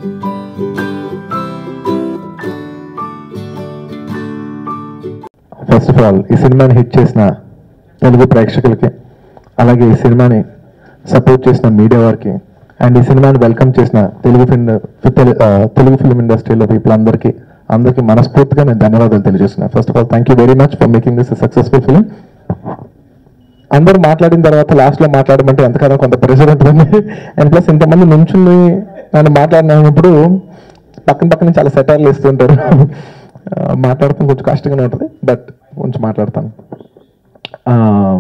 First of all ఈ సినిమాని hit చేసిన తెలుగు ప్రేక్షకులకి అలాగే ఈ సినిమాని సపోర్ట్ చేసిన మీడియా వారికి అండ్ ఈ సినిమాని వెల్కమ్ చేసిన తెలుగు ఫిల్మ్ తెలుగు ఫిల్మ్ ఇండస్ట్రీలో పీపుల్ అందరికీ అందరికీ మనస్ఫూర్తిగా నేను ధన్యవాదాలు తెలియజేస్తున్నాను first of all thank you very much for making this successful film అందరూ మాట్లాడిన తర్వాత లాస్ట్ లో మాట్లాడమంటే ఎంతకాలం కొంత ప్రెషర్ ఉంటుంది అండ్ ప్లస్ ఇంతమంది నుంచుని నన్ను మాట్లాడినప్పుడు పక్కన పక్కన చాలా సెటర్లు ఇస్తుంటారు ఆ, మాట్లాడటం కొంచెం కష్టంగానే ఉంటుంది బట్ కొంచెం మాట్లాడతాను ఆ,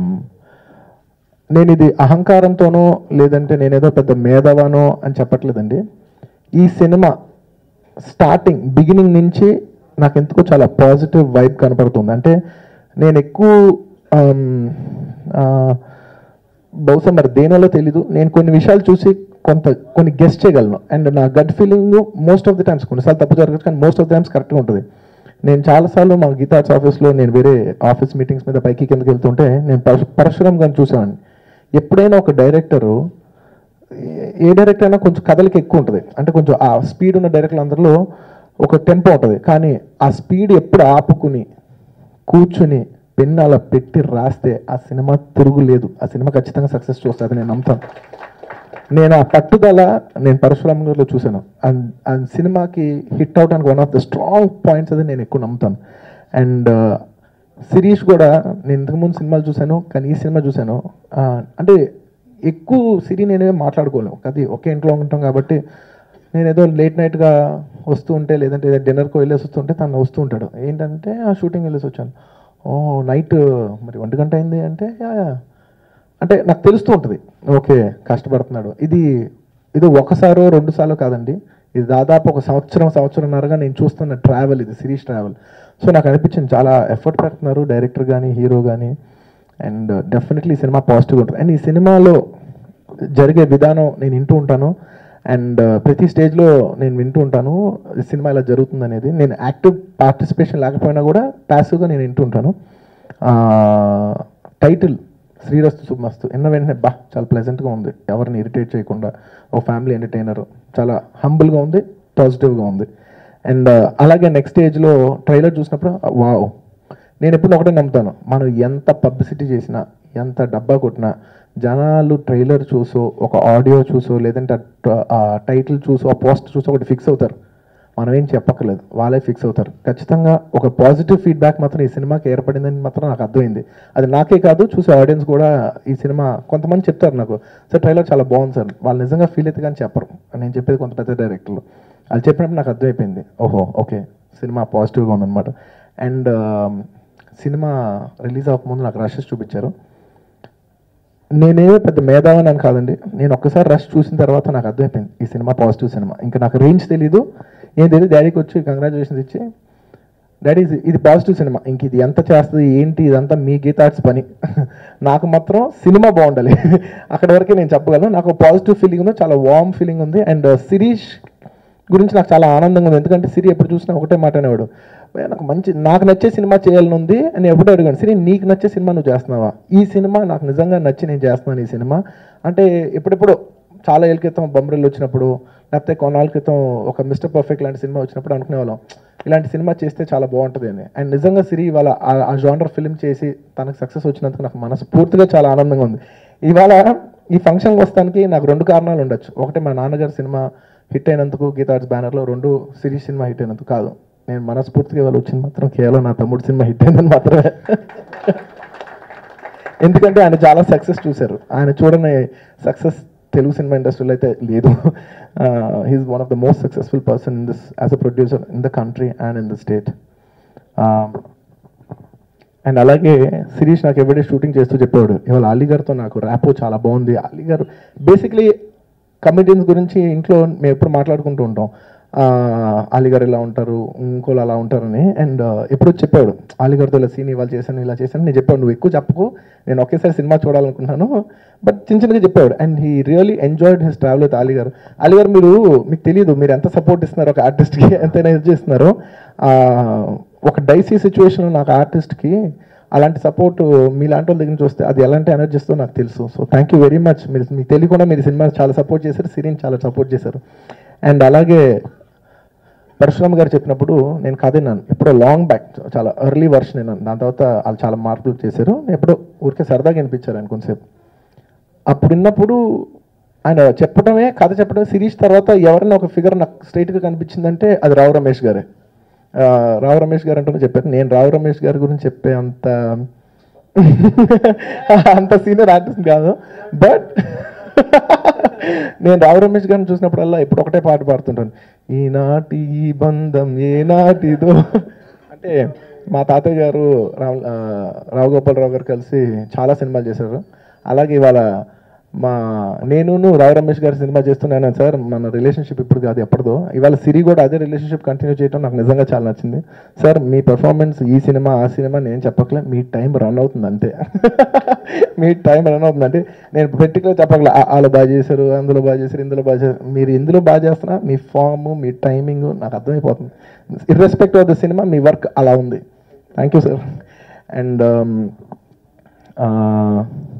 నేను ఇది అహంకారంతోనో లేదంటే నేనేదో పెద్ద మేధావానో అని చెప్పట్లేదండి ఈ సినిమా స్టార్టింగ్ బిగినింగ్ నుంచి నాకు ఎందుకో చాలా పాజిటివ్ వైబ్ కనపడుతుంది అంటే నేను ఎక్కువ ఆమ్, ఆ, బహుశా మరి దేనివల్ల తెలీదు నేను కొన్ని విషయాలు చూసి కొంత కొన్ని గెస్ట్ చేయగలను అండ్ నా gut feeling most of the times కొన్నిసార్లు తప్పు జరగచ్చు కానీ మోస్ట్ ఆఫ్ ది టైమ్స్ కరెక్ట్గా ఉంటుంది నేను చాలాసార్లు మా గీతార్ట్స్ ఆఫీస్లో నేను వేరే ఆఫీస్ మీటింగ్స్ మీద పైకి కిందకి వెళ్తుంటే నేను పరశు పరశురామ్ గారిని చూసాను ఎప్పుడైనా ఒక డైరెక్టరు ఏ- ఏ డైరెక్టర్ అయినా కొంచెం కథలకి ఎక్కువ ఉంటుంది అంటే కొంచెం ఆ స్పీడ్ ఉన్న డైరెక్టర్లు అందరిలో ఒక టెంపో ఉంటుంది కానీ ఆ స్పీడ్ ఎప్పుడు ఆపుకుని కూర్చుని పెన్ అలా పెట్టి రాస్తే ఆ సినిమా తిరుగులేదు ఆ సినిమా ఖచ్చితంగా సక్సెస్ చూస్తుంది నేను నమ్ముతాను నేను ఆ పట్టుదల నేను పరశురామ్ గారిలో చూశాను అండ్ అండ్ సినిమాకి హిట్ అవడానికి one of the strong points అది నేను ఎక్కువ నమ్ముతాను అండ్ సిరీష్ కూడా నేను ఇంతకుముందు సినిమాలు చూశాను కానీ ఈ సినిమా చూశాను ఆ, అంటే ఎక్కువ సిరి నేనే మాట్లాడుకోలేము అది ఒకే ఇంట్లో ఉంటాం కాబట్టి నేను ఏదో లేట్ నైట్గా వస్తూ ఉంటే లేదంటే ఏదో డిన్నర్కి వెళ్ళేసి వస్తుంటే తను వస్తూ ఉంటాడు ఏంటంటే ఆ షూటింగ్ వెళ్ళేసి వచ్చాను ఓ నైట్ మరి ఒంటి గంట అయింది అంటే "యా, యా." అంటే నాకు తెలుస్తూ ఉంటుంది ఓకే కష్టపడుతున్నాడు ఇది ఇది ఒకసారో రెండు సార్లు కాదండి ఇది దాదాపు ఒక సంవత్సరం సంవత్సరంన్నరగా నేను చూస్తున్న ట్రావెల్ ఇది సిరీస్ ట్రావెల్ సో నాకు అనిపించింది చాలా ఎఫర్ట్ పెడుతున్నారు డైరెక్టర్ కానీ హీరో కానీ అండ్ డెఫినెట్లీ ఈ సినిమా పాజిటివ్ ఉంటుంది అండ్ ఈ సినిమాలో జరిగే విధానం నేను వింటూ ఉంటాను అండ్ ప్రతి స్టేజ్లో నేను వింటూ ఉంటాను ఈ సినిమా ఇలా జరుగుతుంది అనేది నేను యాక్టివ్ పార్టిసిపేషన్ లేకపోయినా కూడా ప్యాసివ్గా నేను వింటూ ఉంటాను టైటిల్ శ్రీరస్తు శుభమస్తు ఎన్న వెంటనే బా చాలా ప్లెజెంట్గా ఉంది ఎవరిని ఇరిటేట్ చేయకుండా ఒక ఫ్యామిలీ ఎంటర్టైనర్ చాలా హంబుల్గా ఉంది పాజిటివ్గా ఉంది అండ్ అలాగే నెక్స్ట్ స్టేజ్లో ట్రైలర్ చూసినప్పుడు వావ్ నేను ఎప్పుడు ఒకటే నమ్ముతాను మనం ఎంత పబ్లిసిటీ చేసినా ఎంత డబ్బా కొట్టినా జనాలు ట్రైలర్ చూసో ఒక ఆడియో చూసో లేదంటే ఆ టైటిల్ చూసో ఆ పోస్ట్ చూసో ఒకటి ఫిక్స్ అవుతారు మనం ఏం చెప్పక్కర్లేదు వాళ్ళే ఫిక్స్ అవుతారు ఖచ్చితంగా ఒక పాజిటివ్ ఫీడ్బ్యాక్ మాత్రం ఈ సినిమాకి ఏర్పడిందని మాత్రం నాకు అర్థమైంది అది నాకే కాదు చూసే ఆడియన్స్ కూడా ఈ సినిమా కొంతమంది చెప్తారు నాకు సార్ ట్రైలర్ చాలా బాగుంది సార్ వాళ్ళు నిజంగా ఫీల్ అయితే కానీ చెప్పరు నేను చెప్పేది కొంత పెద్ద డైరెక్టర్లు అది చెప్పినప్పుడు నాకు అర్థమైపోయింది ఓహో ఓకే సినిమా పాజిటివ్గా ఉందన్నమాట అండ్ సినిమా రిలీజ్ అవ్వకముందు నాకు రషెస్ చూపించారు నేనేదో పెద్ద మేధావని అని కాదండి నేను ఒక్కసారి రష్ చూసిన తర్వాత నాకు అర్థమైపోయింది ఈ సినిమా పాజిటివ్ సినిమా ఇంకా నాకు రేంజ్ తెలీదు ఏం తెలియదు డాడీకి వచ్చి కంగ్రాచులేషన్స్ ఇచ్చి డాడీ ఇది- ఇది పాజిటివ్ సినిమా ఇంక ఇది ఎంత చేస్తుంది ఏంటి ఇదంతా మీ గీతార్ట్స్ పని నాకు మాత్రం సినిమా బాగుండాలి అక్కడ వరకే నేను చెప్పగలను నాకు పాజిటివ్ ఫీలింగ్ ఉంది చాలా వార్మ్ ఫీలింగ్ ఉంది అండ్ సిరీష్ గురించి నాకు చాలా ఆనందంగా ఉంది ఎందుకంటే సిరి ఎప్పుడు చూసినా ఒకటే మాట అనేవాడు "భయ్యా, నాకు మంచి నాకు నచ్చే సినిమా చేయాలని ఉంది అని ఎప్పుడు అడిగాను సిరి నీకు నచ్చే సినిమా నువ్వు చేస్తున్నావా ఈ సినిమా నాకు నిజంగా నచ్చి నేను చేస్తున్నాను ఈ సినిమా అంటే ఎప్పుడెప్పుడు చాలా ఏళ్ళ క్రితం బొమ్మరిల్లు వచ్చినప్పుడు లేకపోతే కొన్నాళ్ళ క్రితం ఒక మిస్టర్ పర్ఫెక్ట్ లాంటి సినిమా వచ్చినప్పుడు అనుకునేవాళ్ళం ఇలాంటి సినిమా చేస్తే చాలా బాగుంటుంది అని అండ్ నిజంగా సిరి ఇవాళ ఆ- ఆ జానర్ ఫిల్మ్ చేసి తనకు సక్సెస్ వచ్చినందుకు నాకు మనస్ఫూర్తిగా చాలా ఆనందంగా ఉంది ఇవాళ ఈ ఫంక్షన్ వస్తానికి నాకు రెండు కారణాలు ఉండొచ్చు ఒకటి మా నాన్నగారి సినిమా హిట్ అయినందుకు గీతార్ట్స్ బ్యానర్లో రెండు సిరీస్ సినిమా హిట్ అయినందుకు కాదు నేను మనస్ఫూర్తిగా ఇవాళ వచ్చింది మాత్రం కేవలం నా తమ్ముడు సినిమా హిట్ అయిందని మాత్రమే ఎందుకంటే ఆయన చాలా సక్సెస్ చూశారు ఆయన చూడని సక్సెస్ తెలుగు సినిమా ఇండస్ట్రీలో అయితే లేదు he's one of the most successful person in this as a producer in the country and in the state and అలాగే శిరీష్ నాకు ఎవరి షూటింగ్ చేస్తూ చెప్పాడు ఇవాళ అలీ గారితో నాకు ర్యాపో చాలా బాగుంది అలీ గారు బేసిక్లీ కమెడియన్స్ గురించి ఇంట్లో మేము ఎప్పుడు మాట్లాడుకుంటూ ఉంటాం ఆ, అలీ గారు ఇలా ఉంటారు ఇంకోళ్ళు అలా ఉంటారని అండ్ ఎప్పుడు చెప్పాడు అలీ గారితో ఇలా సీన్ ఇవాళ చేశాను ఇలా చేశాను నేను చెప్పాడు నువ్వు ఎక్కువ చెప్పకు నేను ఒకేసారి సినిమా చూడాలనుకుంటున్నాను బట్ చిన్న చిన్నగా చెప్పాడు and he really enjoyed his travel with Ali garu Ali గారు మీరు మీకు తెలియదు మీరు ఎంత సపోర్ట్ ఇస్తున్నారు ఒక ఆర్టిస్ట్కి ఎంతైనా హెల్ప్ చేస్తున్నారో ఆ, ఒక డైసీ సిచ్యువేషన్ నాకు ఆర్టిస్ట్కి అలాంటి సపోర్ట్ మీలాంటి వాళ్ళ దగ్గర నుంచి వస్తే అది ఎలాంటి ఎనర్జీ ఇస్తుందో నాకు తెలుసు so thank you very much మీరు మీకు తెలియకుండా మీరు సినిమా చాలా సపోర్ట్ చేశారు సిరీని చాలా సపోర్ట్ చేశారు అండ్ అలాగే పరశురామ్ గారు చెప్పినప్పుడు నేను కథ విన్నాను ఎప్పుడో లాంగ్ బ్యాక్ చాలా ఎర్లీ వర్షన్ విన్నాను దాని తర్వాత వాళ్ళు చాలా మార్పులు చేశారు ఎప్పుడో ఊరికే సరదాగా వినిపించారు ఆయన కొంతసేపు అప్పుడు విన్నప్పుడు ఆయన చెప్పడమే కథ చెప్పడమే సిరీస్ తర్వాత ఎవరైనా ఒక ఫిగర్ నాకు స్ట్రైట్గా కనిపించిందంటే అది రావు రమేష్ గారే ఆ, రావు రమేష్ గారు అంటూనే చెప్పారు నేను రావు రమేష్ గారి గురించి చెప్పే అంత అంత సీనియర్ ఆర్టిస్ట్ కాదు బట్ నేను రావు రమేష్ గారిని చూసినప్పుడల్లా ఎప్పుడు ఒకటే పాట పాడుతుంటాను ఈనాటి ఈ బంధం ఏనాటిదో అంటే మా తాతయ్య గారు రావు ఆ, రావు గోపాలరావు గారు కలిసి చాలా సినిమాలు చేశారు అలాగే ఇవాళ మా నేను రావు రమేష్ గారి సినిమా చేస్తున్నాను సార్ మన రిలేషన్షిప్ ఇప్పుడు కాదు ఎప్పటిదో ఇవాళ సిరి కూడా అదే రిలేషన్షిప్ కంటిన్యూ చేయడం నాకు నిజంగా చాలా నచ్చింది సార్ మీ పర్ఫార్మెన్స్ ఈ సినిమా ఆ సినిమా నేను చెప్పకలే మీ టైం రన్ అవుతుంది అంతే మీ టైం రన్ అవుతుంది అంటే నేను పర్టికులర్ చెప్పకలే ఆ- వాళ్ళు బాగా చేశారు అందులో బాగా చేశారు ఇందులో బాగా చేశారు మీరు ఇందులో బాగా చేస్తున్నా మీ ఫామ్ మీ టైమింగ్ నాకు అర్థమైపోతుంది ఇర్రెస్పెక్ట్ ఆఫ్ ద సినిమా మీ వర్క్ అలా ఉంది థ్యాంక్ యూ సార్ అండ్